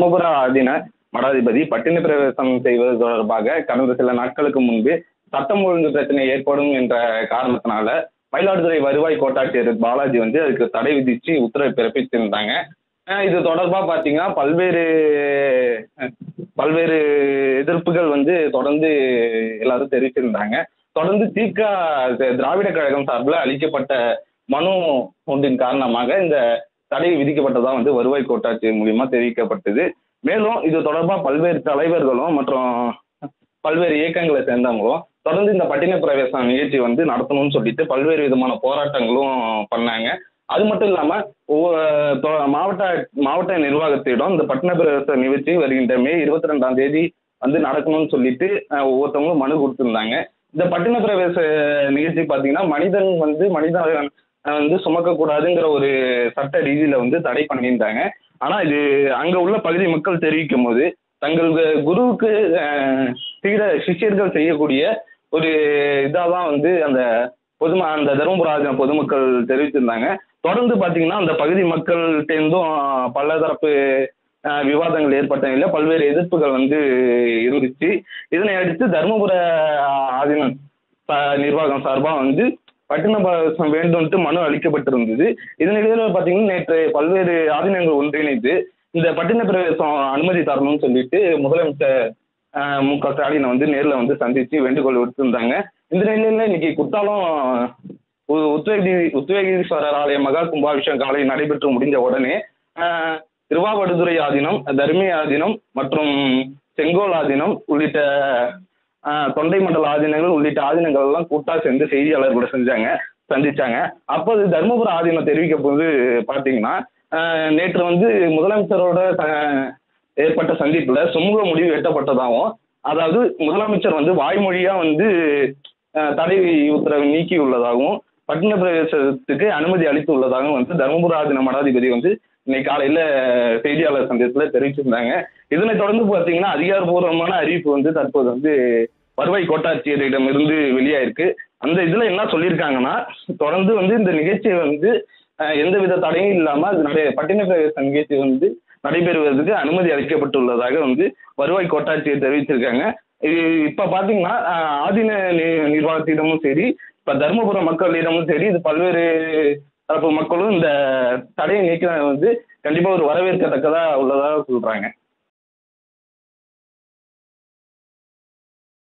தர்மபுர ஆதீன மடாதிபதி பட்டின பிரவேசம் செய்வது தொடர்பாக கடந்த சில நாட்களுக்கு முன்பு சட்டம் ஒழுங்கு பிரச்சனை ஏற்படும் என்ற காரணத்தினால மயிலாடுதுறை வருவாய் கோட்டாட்சியர் பாலாஜி வந்து அதுக்கு தடை விதித்து உத்தரவு பிறப்பித்திருந்தாங்க அஹ் இது தொடர்பாக பார்த்தீங்கன்னா பல்வேறு அஹ் பல்வேறு எதிர்ப்புகள் வந்து தொடர்ந்து எல்லாரும் தெரிவித்திருந்தாங்க தொடர்ந்து திக திராவிட கழகம் சார்பில் அளிக்கப்பட்ட மனு ஒன்றின் காரணமாக இந்த தடை விதிக்கப்பட்டதா வந்து வருவாய் கோட்டாட்சியர் மூலியமா தெரிவிக்கப்பட்டது மேலும் இது தொடர்பாக பல்வேறு தலைவர்களும் மற்றும் பல்வேறு இயக்கங்களை சேர்ந்தவங்களும் தொடர்ந்து இந்த பட்டின பிரவேசம் நிகழ்ச்சி வந்து நடத்தணும்னு சொல்லிட்டு பல்வேறு விதமான போராட்டங்களும் பண்ணாங்க அது மட்டும் இல்லாம ஒவ்வொரு தொ- மாவட்ட மாவட்ட நிர்வாகத்திடம் இந்த பட்டின பிரவேச நிகழ்ச்சி வருகின்ற மே இருபத்தி ரெண்டாம் தேதி வந்து நடக்கணும்னு சொல்லிட்டு அஹ், ஒவ்வொருத்தவங்களும் மனு கொடுத்திருந்தாங்க இந்த பட்டின பிரவேச நிகழ்ச்சி பார்த்தீங்கன்னா மனிதன் வந்து மனிதன் அஹ், வந்து சுமக்கக்கூடாதுங்கிற ஒரு சட்ட ரீதியில வந்து தடை பண்ணியிருந்தாங்க ஆனா இது அங்க உள்ள பகுதி மக்கள் தெரிவிக்கும் போது தங்கள் கு- குருவுக்கு அஹ், சீட சிஷ்யர்கள் செய்யக்கூடிய ஒரு இதாக தான் வந்து அந்த பொதும அந்த தருமபுராஜன பொதுமக்கள் தெரிவித்திருந்தாங்க தொடர்ந்து பார்த்தீங்கன்னா அந்த பகுதி மக்கள்கிட்டேருந்தும் பலதரப்பு அஹ், விவாதங்கள் ஏற்பட்ட நிலையில் பல்வேறு எதிர்ப்புகள் வந்து இருந்துச்சு இதனை அடுத்து தருமபுர ஆதீன ச- நிர்வாகம் சார்பாக வந்து பட்டின பிரவேசம் வேண்டும்ட்டு மனு அளிக்கப்பட்டிருந்தது இதனிடையில் பார்த்தீங்கன்னா நேற்று பல்வேறு ஆதீனங்கள் ஒன்றிணைந்து இந்த பட்டின பிரவேசம் அனுமதி தரணும்னு சொல்லிட்டு முதலமைச்சர் அஹ், மு க ஸ்டாலினை வந்து நேரில் வந்து சந்தித்து வேண்டுகோள் விடுத்திருந்தாங்க இந்த நிலையில் இன்னைக்கு குத்தாலம் உ- உத்வேகி உத்வேகீஸ்வரர் ஆலய மகா கும்பாபிஷேகம் காலை நடைபெற்று முடிஞ்ச உடனே அஹ், திருவாவடுதுறை ஆதீனம் தர்மி ஆதீனம் மற்றும் செங்கோல் ஆதீனம் உள்ளிட்ட அஹ், தொண்டை மண்டல ஆதீனங்கள் உள்ளிட்ட ஆதீனங்கள் எல்லாம் கூட்டா சேர்ந்து செய்தியாளர்களை செஞ்சாங்க சந்திச்சாங்க அப்போது தர்மபுர ஆதீனம் தெரிவிக்க போது பார்த்தீங்கன்னா அஹ், நேற்று வந்து முதலமைச்சரோட அஹ், ஏற்பட்ட சந்திப்புல சுமூக முடிவு எட்டப்பட்டதாகவும் அதாவது முதலமைச்சர் வந்து வாய்மொழியா வந்து அஹ், தடை உத்தரவை நீக்கி உள்ளதாகவும் பட்டின பிரவேசத்துக்கு அனுமதி அளித்து உள்ளதாகவும் வந்து தருமபுர ஆதீன மடாதிபதி வந்து இன்னைக்கு காலையில செய்தியாளர் சந்திப்புல தெரிவிச்சிருந்தாங்க இதனை தொடர்ந்து பார்த்தீங்கன்னா அதிகாரப்பூர்வமான அறிவிப்பு வந்து தற்போது வந்து வருவாய் கோட்டாட்சியரிடம் இருந்து வெளியாயிருக்கு அந்த இதுல என்ன சொல்லியிருக்காங்கன்னா தொடர்ந்து வந்து இந்த நிகழ்ச்சியை வந்து அஹ், எந்தவித தடையும் இல்லாம அது நடை பட்டின பிரவேச நிகழ்ச்சி வந்து நடைபெறுவதற்கு அனுமதி அளிக்கப்பட்டுள்ளதாக வந்து வருவாய் கோட்டாட்சியர் தெரிவிச்சிருக்காங்க இது இப்ப பாத்தீங்கன்னா அஹ், ஆதீன நி- நிர்வாகத்திடமும் சரி இப்ப தருமபுர மக்களிடமும் சரி இது பல்வேறு தரப்பு மக்களும் இந்த தடையை நீக்க வந்து கண்டிப்பா ஒரு வரவேற்கத்தக்கதா உள்ளதாக சொல்றாங்க